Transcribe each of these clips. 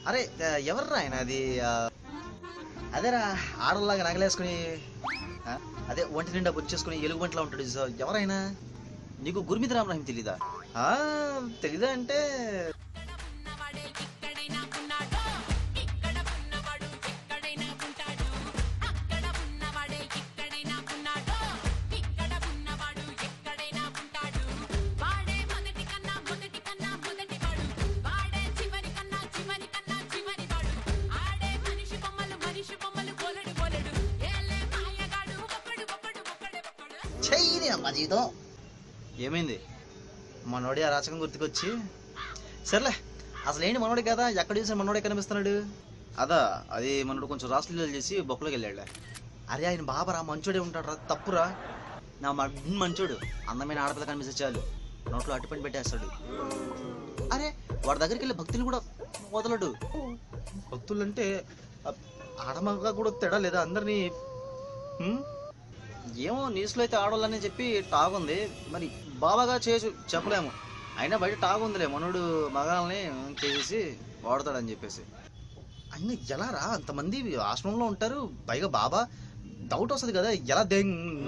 అరే ఆ, ఎవర్రా ఆయన అది ఆ, అదేరా ఆడల్లాగా నగలేసుకుని ఆ, అదే ఒంటి నిండా బొచ్చేసుకుని ఎలుగుబంటిలా ఉంటాడు సో, ఎవరైనా నీకు గురుమితి రామరాహిం తెలీదా ఆ, తెలీదా అంటే ఉన్నవాడే ఇక్కడైనా ఉన్నాడు ఇక్కడ ఉన్నవాడు ఎక్కడైనా ఉంటాడు అక్కడ ఉన్నవాడే ఇక్కడైనా ఉన్నాడు ఇక్కడ ఉన్నవాడు ఎక్కడైనా ఉంటాడు వాడే మొదటి కన్నా మొదటి కన్నా మొదటి వాడు వాడే చివరి కన్నా చివరి కన్నా చివరి వాడు ఆడే మనిషి బొమ్మలు మనిషి బొమ్మలు బోలెడు బోలెడు ఏలే మాయగాడు ఒక్కడు ఒక్కడు ఒక్కడే ఒక్కడు చెయ్యి అమ్మా జీవితం ఏమైంది మనోడి ఆ రాచకం గుర్తుకొచ్చి సర్లే అసలు ఏంటి మనోడే కదా ఎక్కడ చూసిన మనోడే కనిపిస్తున్నాడు అదా అది మనోడు కొంచెం రాష్ట్రీయాలు చేసి బొక్కలోకి వెళ్ళాడు అరే ఆయన బాబరా మంచోడే ఉంటాడు రా తప్పురా నా మడ్ మంచోడు అందమైన ఆడపిల్ల కనిపిస్తే చాలు నోట్లో అట్టుపని పెట్టేస్తాడు అరే వాడి దగ్గరికి వెళ్ళి భక్తులు కూడా వదలడు భక్తులు అంటే ఆడమగా కూడా తేడా లేదా అందరినీ హ్మ్? ఏమో న్యూస్లో అయితే ఆడవాళ్ళని చెప్పి టాక్ ఉంది మరి బాబాగా చేయొచ్చు చెప్పలేము అయినా బయట టాక్ ఉందిలే మనోడు మగాల్ని చేసి వాడతాడని చెప్పేసి అయినా ఎలా రా అంతమంది ఆశ్రమంలో ఉంటారు పైగా బాబా డౌట్ వస్తుంది కదా ఎలా దే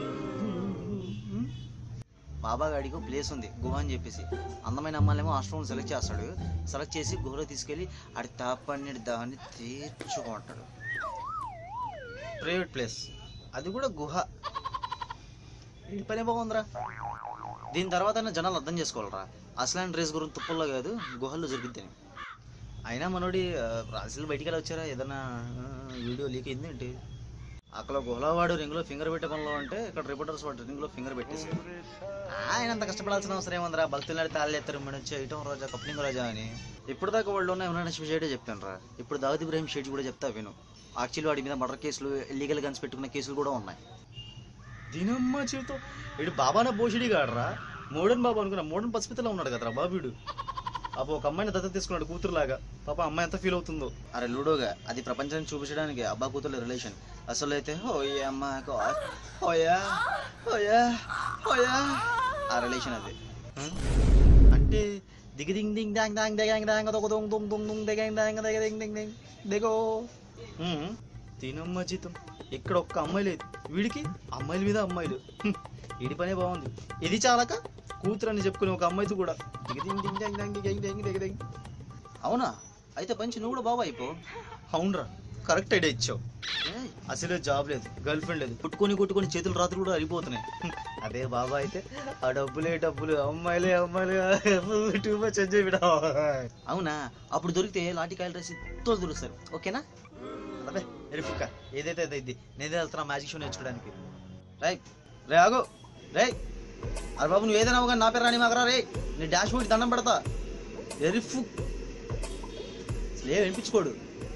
బాబా గాడికి ప్లేస్ ఉంది గుహ అని చెప్పేసి అందమైన అమ్మాయిలేమో ఆశ్రమం సెలెక్ట్ చేస్తాడు సెలెక్ట్ చేసి గుహలో తీసుకెళ్ళి ఆడి తాపని దాన్ని తీర్చుకుంటాడు ప్రైవేట్ ప్లేస్ అది కూడా గుహ ఈ పనే బాగుందిరా దీని తర్వాత జనాలు అర్థం చేసుకోవాలరా అసలాంటి రేస్ గురించి తుప్పల్లో కాదు గుహల్లో జరుగుద్దని అయినా మనోడి ఆ, రాశులు బయటికి ఎలా వచ్చారా ఏదైనా ఆ, వీడియో లీక్ అయింది ఏంటి అక్కడ గుహలో వాడు రింగ్లో ఫింగర్ పెట్టే పనిలో అంటే ఇక్కడ రిపోర్టర్స్ వాడు రింగ్లో ఫింగర్ పెట్టేసి ఆయన అంత కష్టపడాల్సిన అవసరం ఏముందిరా భక్తులు నడి తాళ్ళు ఎత్తారు మన వచ్చి ఐటమ్ రోజా కప్లింగ్ రోజా అని ఇప్పుడు దాకా వాళ్ళు ఉన్న ఇమ్రాన్ హష్మి షేడే చెప్పాను రా ఇప్పుడు దావుద్ ఇబ్రాహిం షేడ్ కూడా చెప్తా విను యాక్చువల్లీ వాడి మీద మర్డర్ కేసులు ఇల్లీగల్ గన్స్ పెట్టుకున్న కేసులు కూడా ఉన్నాయి దీనమ్మ జీవితం వీడు బాబాన బోషిడి గాడరా మోడర్న్ బాబు అనుకున్నా మోడర్న్ పసిపితలో ఉన్నాడు కదరా బాబుడు అప్పుడు ఒక అమ్మాయిని దత్త తీసుకున్నాడు కూతురులాగా పాప అమ్మాయి ఎంత ఫీల్ అవుతుందో అరే లూడోగా అది ప్రపంచాన్ని చూపించడానికి అబ్బా కూతురు రిలేషన్ అసలు అయితే ఓయే అమ్మ గా- ఓయా ఓయా ఓయా ఆ రిలేషన్ అది హ్మ్? అంటే దిగి దింగ్ దింగ్ డాంగ్ డాంగ్ దెగాంగ్ డాంగ్ దొంగ దొంగ దొంగ దొంగ దొంగ దెగాంగ్ డాంగ్ దెగ దింగ్ దింగ్ దింగ్ దిగో హ్మ్. దీనమ్మ జీతం ఇక్కడ ఒక్క అమ్మాయి లేదు వీడికి అమ్మాయిల మీద అమ్మాయిలు హ్మ్. వీడి పనే బాగుంది ఇది చాలక కూతురు అని చెప్పుకునే ఒక అమ్మాయితో కూడా దిగి దింగ్ దింగ్ డాంగ్ డాంగ్ దిగంగ్ డాంగ్ దిగ దింగ్. అవునా అయితే పంచి నువ్వు కూడా బాబా అయిపో అవునరా కరెక్ట్ ఐడియా ఇచ్చావు ఏయ్, అసలే జాబ్ లేదు గర్ల్ ఫ్రెండ్ లేదు కుట్టుకొని కుట్టుకొని చేతులు రాత్రి కూడా అరిపోతున్నాయి హ్మ్. అదే బాబా అయితే ఆ డబ్బులే డబ్బులు అమ్మాయిలే అమ్మాయిలే టూ మచ్ ఎంజాయ్ విడా అవునా అప్పుడు దొరికితే లాఠీ కాయలు రాసి తోలు దొరుకుతారు ఓకేనా అదే ఎరుపుక్క ఏదైతే అది ఇది నేనే వెళ్తున్నా మ్యాజిక్ షో నేర్చుకోవడానికి రై రే ఆగు రే అరే బాబు నువ్వు ఏదైనా కానీ నా పేరు రాని మాకరా రే నీ డాష్ బోర్డ్ దండం పెడతా ఎరుఫు అసలు ఏం వినిపించుకోడు